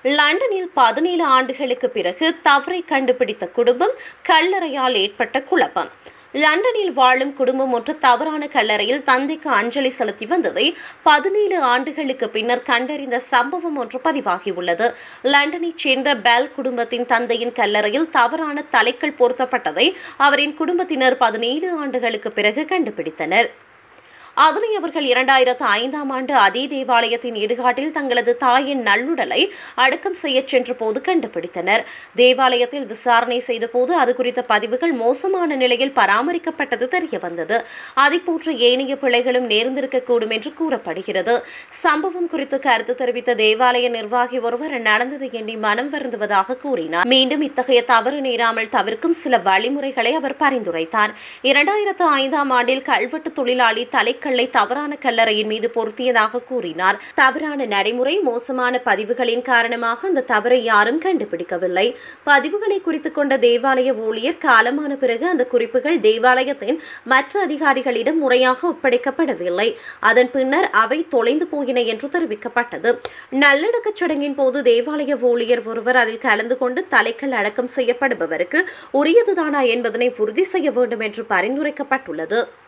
லண்டனில் பதினேழு ஆண்டுகளுக்கு பிறகு தவறை கண்டுபிடித்த குடும்பம் கல்லறையால் ஏற்பட்ட குழப்பம் லண்டனில் வாழும் குடும்பம் ஒன்று தவறான கல்லறையில் தந்தைக்கு அஞ்சலி செலுத்தி வந்ததை பதினேழு ஆண்டுகளுக்கு பின்னர் கண்டறிந்த சம்பவம் ஒன்று பதிவாகியுள்ளது லண்டனைச் சேர்ந்த பெல் குடும்பத்தின் தந்தையின் கல்லறையில் தவறான தலைகள் பொருத்தப்பட்டதை அவரின் குடும்பத்தினர் பதினேழு ஆண்டுகளுக்கு பிறகு கண்டுபிடித்தனர் அதனை அவர்கள் இரண்டாயிரத்து ஐந்தாம் ஆண்டு அதே தேவாலயத்தின் இடுகாட்டில் தங்களது தாயின் நல்லுடலை அடக்கம் செய்யச் சென்ற போது கண்டுபிடித்தனர் தேவாலயத்தில் விசாரணை செய்தபோது அது குறித்த பதிவுகள் மோசமான நிலையில் பராமரிக்கப்பட்டது தெரிய வந்தது அதைப்போன்ற ஏனைய பிழைகளும் நேர்ந்திருக்கக்கூடும் என்று கூறப்படுகிறது சம்பவம் குறித்து கருத்து தெரிவித்த தேவாலய நிர்வாகி ஒருவர் நடந்தது எண்ணி மனம் வருந்துவதாக கூறினார் மீண்டும் இத்தகைய தவறு நேராமல் தவிர்க்கும் சில வழிமுறைகளை அவர் பரிந்துரைத்தார் இரண்டாயிரத்து ஐந்தாம் ஆண்டில் கல்வெட்டு தொழிலாளி தலை கல்லை தவறான கல்லறையின் மீது பொருத்தியதாக கூறினார் தவறான நடைமுறை மோசமான பதிவுகளின் காரணமாக அந்த தவறை யாரும் கண்டுபிடிக்கவில்லை பதிவுகளை குறித்து கொண்ட தேவாலய ஊழியர் காலமான பிறகு அந்த குறிப்புகள் தேவாலயத்தின் மற்ற அதிகாரிகளிடம் முறையாக ஒப்படைக்கப்படவில்லை அதன் பின்னர் அவை தொலைந்து போயின என்று தெரிவிக்கப்பட்டது நல்லடக்கச் சடங்கின் போது தேவாலய ஊழியர் ஒருவர் அதில் கலந்து கொண்டு தலைக்கல் அடக்கம் செய்யப்படுபவருக்கு உரியதுதானா என்பதனை உறுதி செய்ய வேண்டும் என்று பரிந்துரைக்கப்பட்டுள்ளது